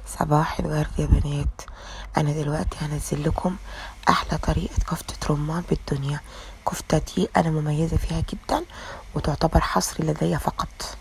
صباح الورد يا بنات انا دلوقتي هنزل لكم احلى طريقة كفتة رمان بالدنيا كفتة دي انا مميزة فيها جدا وتعتبر حصري لدي فقط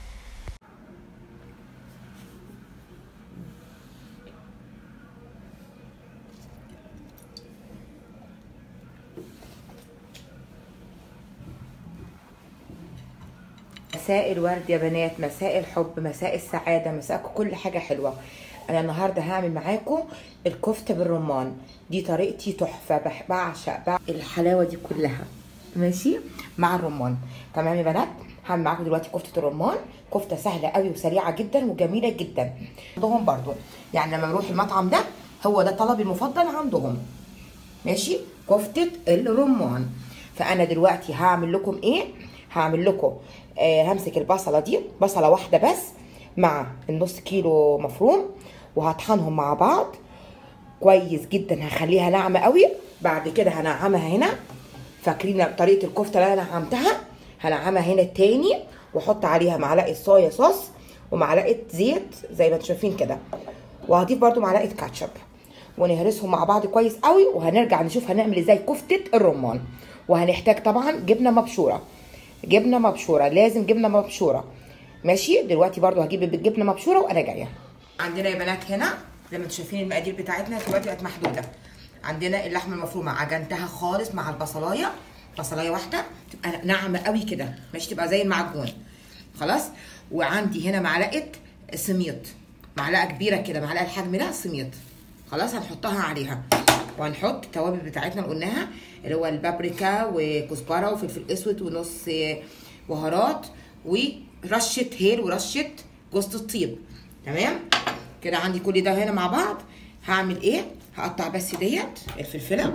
مساء الورد يا بنات مساء الحب مساء السعادة مساء كل حاجة حلوة أنا النهاردة هعمل معاكم الكفتة بالرمان دي طريقتي تحفة بح- بعشق بعشق الحلاوة دي كلها ماشي مع الرمان تمام يا بنات هعمل معاكم دلوقتي كفتة الرمان كفتة سهلة قوي وسريعة جدا وجميلة جدا عندهم برضو يعني لما بروح المطعم ده هو ده طلبي المفضل عندهم ماشي كفتة الرمان فانا دلوقتي هعمل لكم ايه هعمل لكم آه همسك البصلة دي بصلة واحدة بس مع النص كيلو مفروم وهطحنهم مع بعض كويس جدا هخليها ناعمة قوي بعد كده هنعمها هنا فاكرين طريقة الكفتة اللي انا نعمتها هنعمها هنا تاني واحط عليها معلقة صويا صوص ومعلقة زيت زي ما انتم شايفين كده وهضيف برضو معلقة كاتشب ونهرسهم مع بعض كويس قوي وهنرجع نشوف هنعمل ازاي كفتة الرمان وهنحتاج طبعا جبنة مبشورة جبنة مبشورة لازم جبنة مبشورة ماشي دلوقتي برضو هجيب الجبنة مبشورة وانا جاية عندنا يا بنات هنا زي ما انتم شايفين المقادير بتاعتنا دلوقتي بقت محدودة عندنا اللحمة المفرومة عجنتها خالص مع البصلاية بصلاية واحدة تبقى ناعمة قوي كده ماشي تبقى زي المعجون خلاص وعندي هنا معلقة سميط معلقة كبيرة كده معلقة الحجم ده سميط خلاص هنحطها عليها وهنحط التوابل بتاعتنا اللي قلناها اللي هو البابريكا وكزبره وفلفل اسود ونص بهارات ورشه هيل ورشه جوز الطيب تمام كده عندي كل ده هنا مع بعض هعمل ايه هقطع بس ديت الفلفله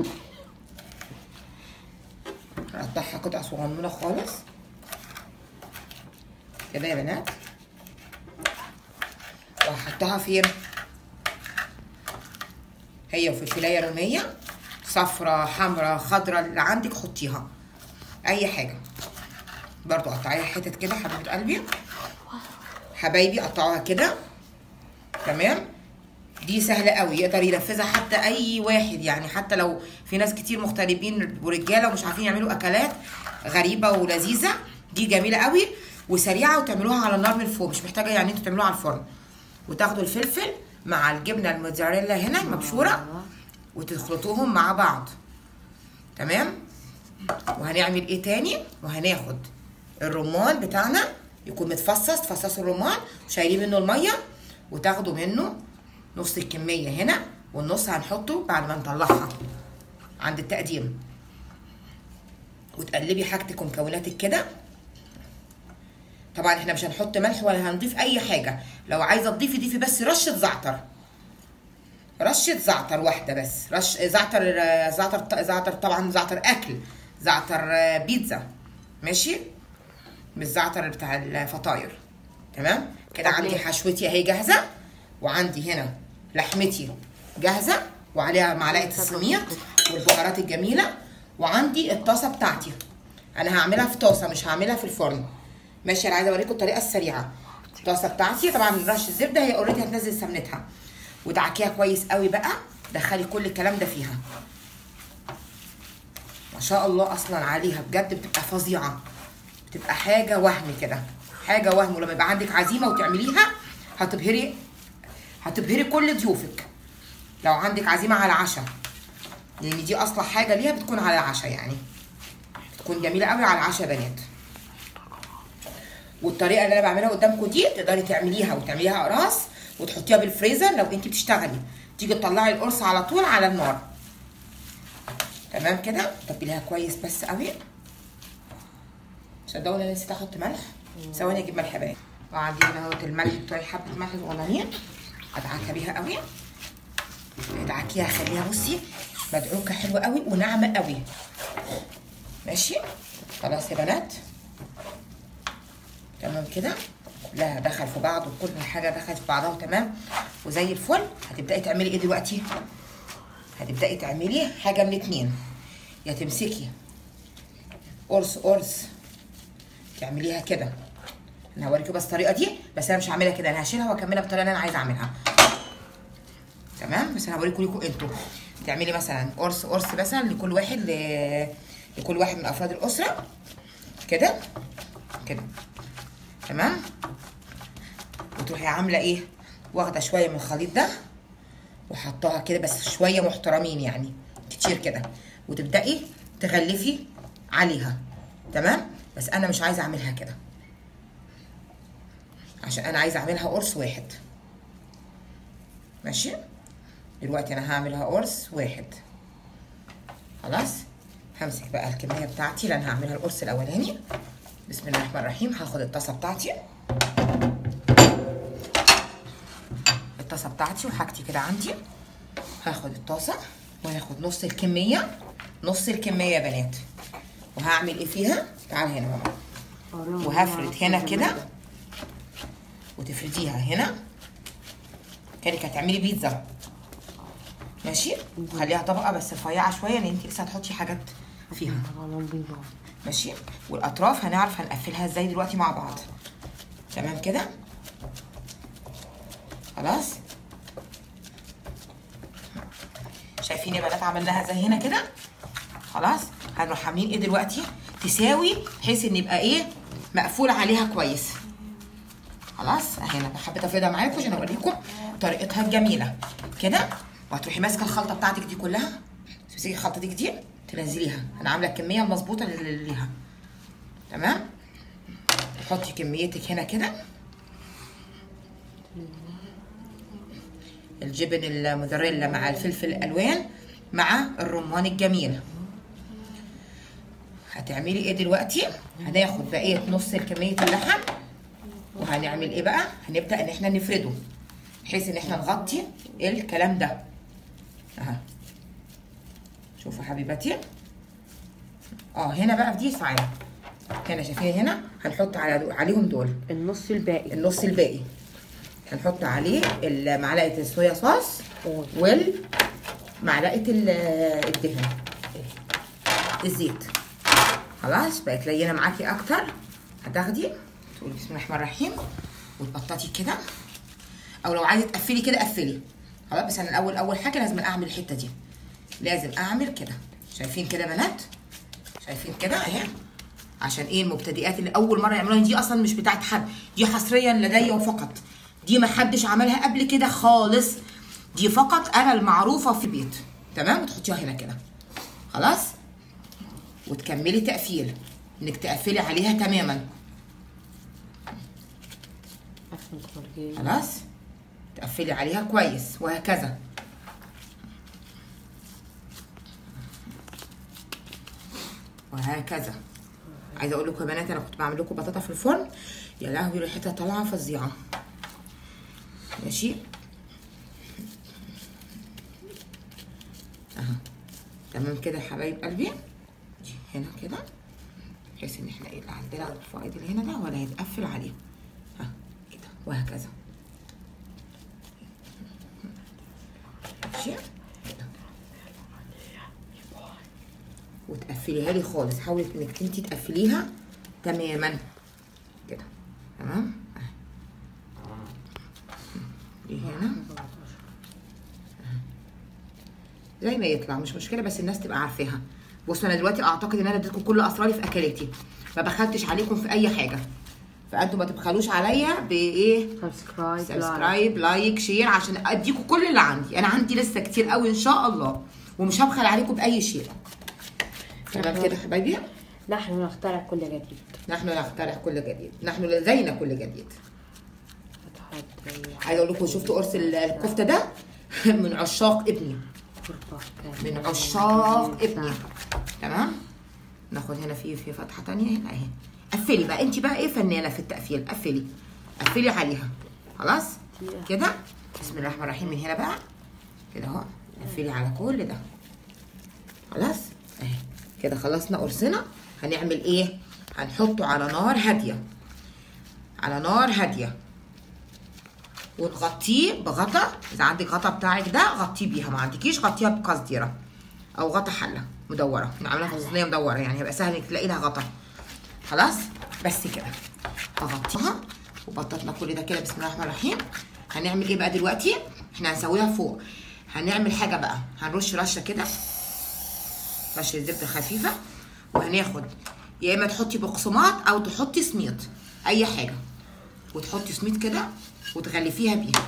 هقطعها قطع صغنونه خالص كده يا بنات وهحطها فين هي وفلفلايه روميه صفرة حمرا خضرا اللي عندك حطيها اي حاجه برضو قطعيها حتت كده حبيبه قلبي حبايبي قطعوها كده تمام دي سهله قوي يقدر ينفذها حتى اي واحد يعني حتى لو في ناس كتير مغتربين ورجاله ومش عارفين يعملوا اكلات غريبه ولذيذه دي جميله قوي وسريعه وتعملوها على النار من فوق مش محتاجه يعني انتوا تعملوها على الفرن وتاخدوا الفلفل مع الجبنه الموتزاريلا هنا مبشوره وتخلطوهم مع بعض تمام وهنعمل ايه تاني وهناخد الرمان بتاعنا يكون متفصص تفصصوا الرمان وشايلين منه الميه وتاخدوا منه نص الكميه هنا والنص هنحطه بعد ما نطلعها عند التقديم وتقلبي حاجتك ومكوناتك كده طبعا احنا مش هنحط ملح ولا هنضيف اي حاجه لو عايزه تضيفي ضيفي بس رشه زعتر رشه زعتر واحده بس رش زعتر زعتر زعتر طبعا زعتر اكل زعتر بيتزا ماشي مش زعتر بتاع الفطاير تمام كده عندي حشوتي اهي جاهزه وعندي هنا لحمتي جاهزه وعليها معلقه السميط والبهارات الجميله وعندي الطاسه بتاعتي انا هعملها في طاسه مش هعملها في الفرن ماشي انا عايزه اوريكم الطريقه السريعه الطاسه بتاعتي طبعا رش الزبده هي اوريدي هتنزل سمنتها ودعكيها كويس قوي بقى دخلي كل الكلام ده فيها ما شاء الله اصلا عليها بجد بتبقى فظيعه بتبقى حاجه وهم كده حاجه وهم ولما يبقى عندك عزيمه وتعمليها هتبهري هتبهري كل ضيوفك لو عندك عزيمه على عشاء لان دي اصلا حاجه ليها بتكون على العشاء يعني بتكون جميله قوي على العشاء بنات والطريقه اللي انا بعملها قدامكم دي تقدري تعمليها وتعمليها قراص وتحطيها بالفريزر لو انت بتشتغلي تيجي تطلعي القرص على طول على النار تمام كده تبليها كويس بس قوي صدقوني انا نسيت احط ملح ثواني اجيب ملح بقى وعندي هنا اهوت الملح بتوعي حبه ملح صغننين ادعكها بيها قوي ادعكيها خليها بصي مدعوكه حلوه قوي وناعمه قوي ماشي خلاص يا بنات تمام كده كلها دخل في بعض وكل حاجه دخلت في بعضها تمام وزي الفل هتبداي تعملي ايه دلوقتي هتبداي تعملي حاجه من اتنين يا تمسكي قرص قرص تعمليها كده انا هوريكم بس الطريقه دي بس انا مش هعملها كده انا هشيلها واكملها بالطريقه اللي انا عايزه اعملها بس انا هوريكم لكم انتوا تعملي مثلا قرص قرص مثلا لكل واحد ل... لكل واحد من افراد الاسره كده كده تمام وتروحي عامله ايه واخده شويه من الخليط ده وحطاها كده بس شويه محترمين يعني كتير كده وتبداي تغلفي عليها تمام بس انا مش عايزه اعملها كده عشان انا عايزه اعملها قرص واحد ماشي دلوقتي انا هعملها قرص واحد خلاص همسك بقى الكميه بتاعتي اللي انا هعملها القرص الاولاني بسم الله الرحمن الرحيم هاخد الطاسه بتاعتي الطاسه بتاعتي وحاجتي كده عندي هاخد الطاسه وهاخد نص الكميه نص الكميه يا بنات وهعمل ايه فيها تعال هنا بقى وهفرد هنا كده وتفرديها هنا كانك هتعملي بيتزا ماشي خليها طبقه بس رفيعه شويه لان انت لسه هتحطي حاجات فيها ماشي والاطراف هنعرف هنقفلها ازاي دلوقتي مع بعض تمام كده خلاص شايفين يا بنات عملناها زي هنا كده خلاص هنروح عاملين ايه دلوقتي تساوي بحيث ان يبقى ايه مقفول عليها كويس خلاص اهي انا حبيت افردها معاكم عشان اوريكم طريقتها الجميله كده وهتروحي ماسكه الخلطه بتاعتك دي كلها تمسكي الخلطه دي كتير تنزليها انا عامله الكميه المظبوطه اللي ليها تمام تحطي كميتك هنا كده الجبن الموزاريلا مع الفلفل الالوان مع الرمان الجميل هتعملي ايه دلوقتي هناخد بقيه نص كميه اللحم وهنعمل ايه بقى هنبدا ان احنا نفرده بحيث ان احنا نغطي الكلام ده اها شوفوا حبيبتي اه هنا بقى في دي صعيد هنا شايفين هنا هنحط على عليهم دول النص الباقي النص الباقي هنحط عليه ال- معلقه الصويا صوص والمعلقه ال- الدهن الزيت خلاص بقت لينه معاكي اكتر هتاخدي تقولي بسم الله الرحمن الرحيم وتبططي كده او لو عايزه تقفلي كده قفلي خلاص بس انا الاول اول حاجه لازم اعمل الحته دي لازم اعمل كده شايفين كده يا بنات شايفين كده اهي عشان ايه المبتدئات اللي اول مره يعملوها دي اصلا مش بتاعت حد دي حصريا لدي وفقط دي ما حدش عملها قبل كده خالص دي فقط انا المعروفه في البيت تمام وتحطيها هنا كده خلاص وتكملي تقفيل انك تقفلي عليها تماما خلاص تقفلي عليها كويس وهكذا وهكذا عايزه اقول لكم يا بنات انا كنت بعمل لكم بطاطا في الفرن يا لهوي ريحتها طالعه فظيعه ماشي اهو تمام كده يا حبايب قلبي هنا كده بحيث ان احنا ايه اللي عندنا الفائض اللي هنا ده ولا هيتقفل عليه ها كده وهكذا ماشي كده وتقفليها لي خالص حاولي انك انت تقفليها تماما كده تمام اهي. دي هنا زي ما يطلع مش مشكله بس الناس تبقى عارفاها بصوا انا دلوقتي اعتقد ان انا اديتكم كل اسراري في اكلاتي ما بخلتش عليكم في اي حاجه فانتوا ما تبخلوش عليا بايه سبسكرايب سبسكرايب لايك شير عشان اديكم كل اللي عندي انا عندي لسه كتير قوي ان شاء الله ومش هبخل عليكم باي شيء تمام كده يا حبايبي نحن نخترع كل جديد نحن نخترع كل جديد نحن لدينا كل جديد هتحط عايزه اقول لكم شفتوا قرص ال- الكفته ده من عشاق ابني غرفة من عشاق ابني تمام ناخد هنا في في فتحه تانية هنا اهي قفلي بقى انت بقى ايه فنانه في التقفيل قفلي قفلي عليها خلاص كده بسم الله الرحمن الرحيم من هنا بقى كده اهو قفلي على كل ده خلاص اهي كده خلصنا قرصنا هنعمل ايه هنحطه على نار هاديه على نار هاديه ونغطيه بغطا اذا عندك غطا بتاعك ده غطيه بيها ما عندكيش غطيها بقصديره او غطا حله مدوره احنا عاملاها في صينيه مدوره يعني هيبقى سهل انك تلاقي لها غطا خلاص بس كده هغطيها وبططنا كل ده كده بسم الله الرحمن الرحيم هنعمل ايه بقى دلوقتي احنا هنسويها فوق هنعمل حاجه بقى هنرش رشه كده رشه زبده خفيفه وهناخد يا اما تحطي بقسماط او تحطي سميط اي حاجه وتحطي سميط كده وتغلفيها بيها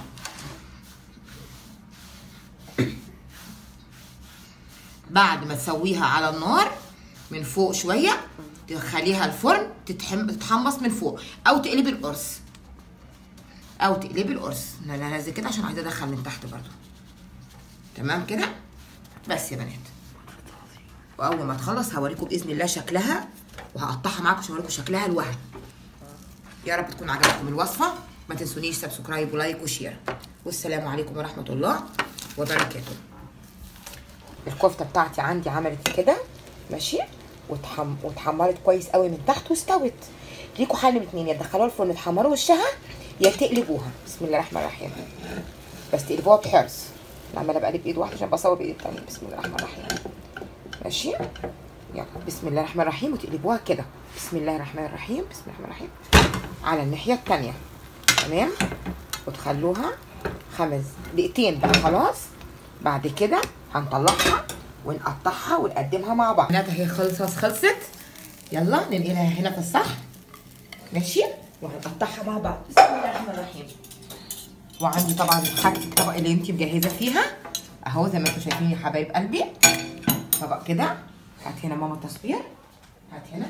بعد ما تسويها على النار من فوق شويه تدخليها الفرن تتحم... تتحمص من فوق او تقلبي القرص او تقلبي القرص انا انا نازل كده عشان عايزه ادخل من تحت برضو تمام كده بس يا بنات واول ما تخلص هوريكم باذن الله شكلها وهقطعها معاكم عشان اوريكم شكلها الوهم يا رب تكون عجبتكم الوصفه ما تنسونيش سبسكرايب ولايك وشير والسلام عليكم ورحمه الله وبركاته الكفته بتاعتي عندي عملت كده ماشي وتحم... واتحمرت كويس قوي من تحت واستوت ليكوا حل من اتنين يا تدخلوها الفرن تحمروا وشها يا تقلبوها بسم الله الرحمن الرحيم بس تقلبوها بحرص انا عماله بقلب بايد واحده عشان بصور بايد التانيه بسم الله الرحمن الرحيم ماشي يلا بسم الله الرحمن الرحيم وتقلبوها كده بسم الله الرحمن الرحيم بسم الله الرحمن الرحيم على الناحيه التانيه تمام وتخلوها خمس دقيقتين بقى خلاص بعد كده هنطلعها ونقطعها ونقدمها مع بعض بنات هي خلصت خلصت يلا ننقلها هنا في الصحن ماشي وهنقطعها مع بعض بسم الله الرحمن الرحيم وعندي طبعا حاجتي الطبق اللي انت مجهزه فيها اهو زي ما انتم شايفين يا حبايب قلبي طبق كده هات هنا ماما التصوير هات هنا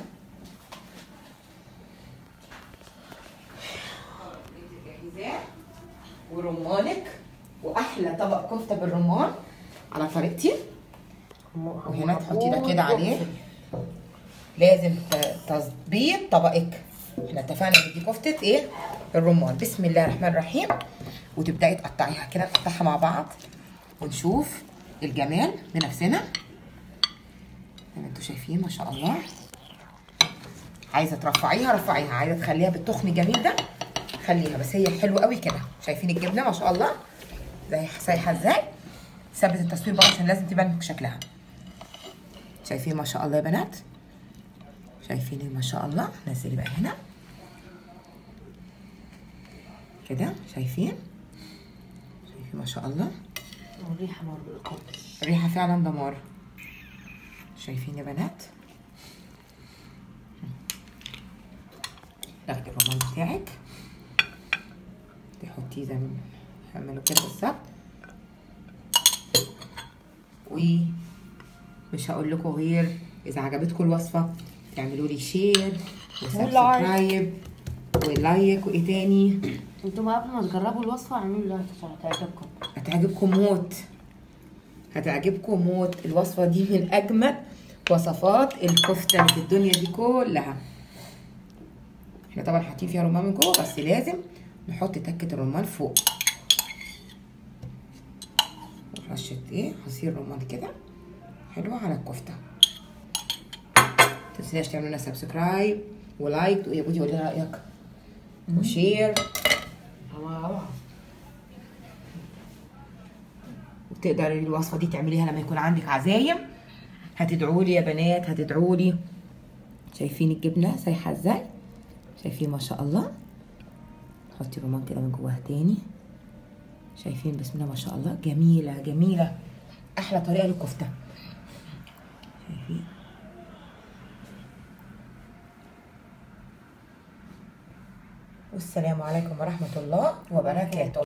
انت جاهزاه ورمانك واحلى طبق كفته بالرمان على طريقتي وهنا تحطي ده كده عليه لازم ت- تظبيط طبقك احنا اتفقنا ان دي كفته ايه الرمان بسم الله الرحمن الرحيم وتبداي تقطعيها كده نقطعها مع بعض ونشوف الجمال بنفسنا زي ما انتوا شايفين ما شاء الله عايزه ترفعيها رفعيها عايزه تخليها بالتخن الجميل ده خليها بس هي حلوه قوي كده شايفين الجبنه ما شاء الله زي سايحه ازاي ثبت التصوير بقى عشان لازم تبان شكلها شايفين ما شاء الله يا بنات شايفين ما شاء الله نزلي بقى هنا كده شايفين شايفين ما شاء الله الريحه نار بالقدس الريحه فعلا دمار شايفين يا بنات تاخدي الرمان بتاعك تحطيه زي ما هعمله كده بالظبط ومش هقول لكم غير اذا عجبتكم الوصفه تعملوا لي شير وسبسكرايب ولايك وايه تاني انتوا بقى قبل ما تجربوا الوصفه اعملوا لايك عشان هتعجبكم هتعجبكم موت هتعجبكم موت الوصفة دي من أجمل وصفات الكفتة اللي في الدنيا دي كلها احنا طبعا حاطين فيها رمان من جوه بس لازم نحط تكة الرمان فوق رشة ايه عصير رمان كده حلوة على الكفتة متنساش تعملوا لنا سبسكرايب ولايك ويا بودي قولي رأيك وشير وتقدري الوصفه دي تعمليها لما يكون عندك عزايم هتدعوا لي يا بنات هتدعوا لي شايفين الجبنه سايحه ازاي شايفين ما شاء الله حطي رمان كده من جواها تاني شايفين بسم الله ما شاء الله جميله جميله احلى طريقه للكفته شايفين والسلام عليكم ورحمه الله وبركاته